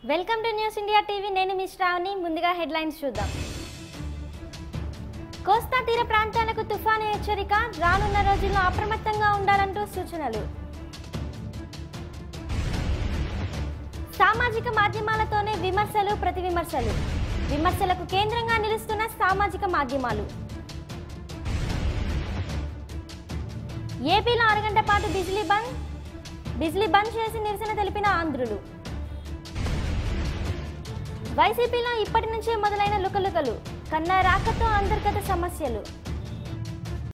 welcome to news India TV నేను మీ శ్రావణి ముందుగా హెడ్లైన్స్ చూద్దాం కోస్తా తీర ప్రాంతాలకు తుఫాను హెచ్చరిక రానున్న రోజుల్లో అప్రమత్తంగా ఉండాలంటూ సూచనలు సామాజిక మాధ్యమాలతోనే విమర్శలు ప్రతి విమర్శలు విమర్శలకు కేంద్రంగా నిలుస్తున్న సామాజిక మాధ్యమాలు ఏపీలో అరగంట పాటు బిజిలీ బంద్ బిజిలీ బంద్ చేసి నిరసన తెలిపిన ఆంధ్రులు వైసీపీలో ఇప్పటి నుంచే మొదలైన లుకలుకలు కన్నా రాకతో అంతర్గత సమస్యలు